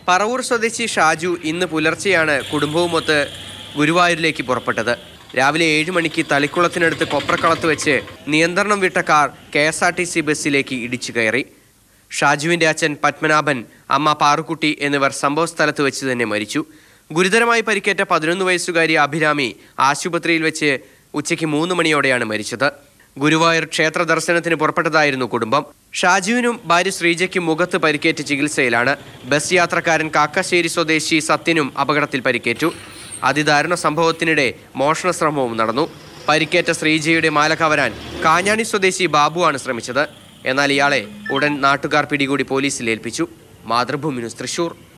പറവൂർ സ്വദേശി ഷാജു ഇന്ന് പുലർച്ചെയാണ് കുടുംബവുമൊത്ത് ഗുരുവായൂരിലേക്ക് പുറപ്പെട്ടത് രാവിലെ ഏഴ് മണിക്ക് തളിക്കുളത്തിനടുത്ത് കൊപ്രക്കളത്ത് വെച്ച് നിയന്ത്രണം വിട്ട car K S R T C ബസ്സിലേക്ക് ഇടിച്ചു കയറി ഷാജുവിന്റെ അച്ഛൻ പത്മനാഭൻ അമ്മ പാറുക്കുട്ടി എന്നിവർ സംഭവസ്ഥലത്ത് വെച്ച് തന്നെ മരിച്ചു ഗുരുതരമായി പരിക്കേറ്റ പതിനൊന്ന് വയസ്സുകാരി അഭിരാമി ആശുപത്രിയിൽ വെച്ച് ഉച്ചയ്ക്ക് മൂന്ന് മണിയോടെയാണ് മരിച്ചത് ഗുരുവായൂർ ക്ഷേത്ര ദർശനത്തിന് പുറപ്പെട്ടതായിരുന്നു കുടുംബം ഷാജുവിനും ഭാര്യ ശ്രീജയ്ക്കും മുഖത്ത് പരിക്കേറ്റ് ചികിത്സയിലാണ് ബസ് യാത്രക്കാരൻ കാക്കശ്ശേരി സ്വദേശി സത്യനും അപകടത്തിൽ പരിക്കേറ്റു അതിദാരുണ സംഭവത്തിനിടെ മോഷണ ശ്രമവും നടന്നു പരിക്കേറ്റ ശ്രീജയുടെ മാല കവരാൻ കാഞ്ഞാണി സ്വദേശി ബാബുവാണ് ശ്രമിച്ചത് എന്നാൽ ഇയാളെ ഉടൻ നാട്ടുകാർ പിടികൂടി പോലീസിൽ ഏൽപ്പിച്ചു മാതൃഭൂമി ന്യൂസ് തൃശൂർ